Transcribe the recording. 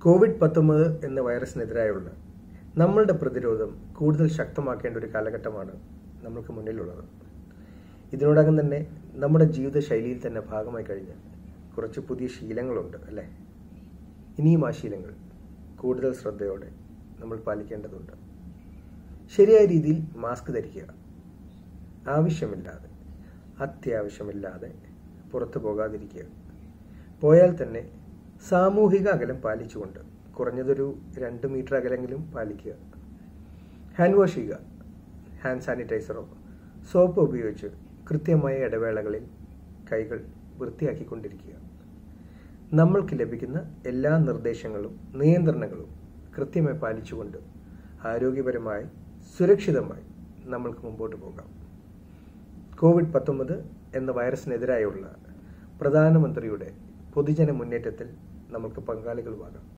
Covid പത്തൊമ്പത് എന്ന വൈറസിനെതിരായുള്ള നമ്മളുടെ പ്രതിരോധം കൂടുതൽ ശക്തമാക്കേണ്ട ഒരു കാലഘട്ടമാണ് നമ്മൾക്ക് മുന്നിലുള്ളത് ഇതിനോടകം തന്നെ നമ്മുടെ ജീവിതശൈലിയിൽ തന്നെ ഭാഗമായി കഴിഞ്ഞ കുറച്ച് പുതിയ ശീലങ്ങളുണ്ട് അല്ലേ ഇനിയും ആ ശീലങ്ങൾ കൂടുതൽ ശ്രദ്ധയോടെ നമ്മൾ പാലിക്കേണ്ടതുണ്ട് ശരിയായ രീതിയിൽ മാസ്ക് ധരിക്കുക ആവശ്യമില്ലാതെ അത്യാവശ്യമില്ലാതെ പുറത്തു പോകാതിരിക്കുക പോയാൽ തന്നെ സാമൂഹിക അകലം പാലിച്ചുകൊണ്ട് കുറഞ്ഞതൊരു രണ്ട് മീറ്റർ അകലെങ്കിലും പാലിക്കുക ഹാൻഡ് വാഷ് ചെയ്യുക ഹാൻഡ് സാനിറ്റൈസറോ സോപ്പ് ഉപയോഗിച്ച് കൃത്യമായ ഇടവേളകളിൽ കൈകൾ വൃത്തിയാക്കിക്കൊണ്ടിരിക്കുക നമ്മൾക്ക് ലഭിക്കുന്ന എല്ലാ നിർദ്ദേശങ്ങളും നിയന്ത്രണങ്ങളും കൃത്യമായി പാലിച്ചുകൊണ്ട് ആരോഗ്യപരമായി സുരക്ഷിതമായി നമ്മൾക്ക് മുമ്പോട്ട് പോകാം കോവിഡ് പത്തൊമ്പത് എന്ന വൈറസിനെതിരായുള്ള പ്രധാനമന്ത്രിയുടെ പൊതുജന മുന്നേറ്റത്തിൽ നമുക്ക് പങ്കാളികളുമാകാം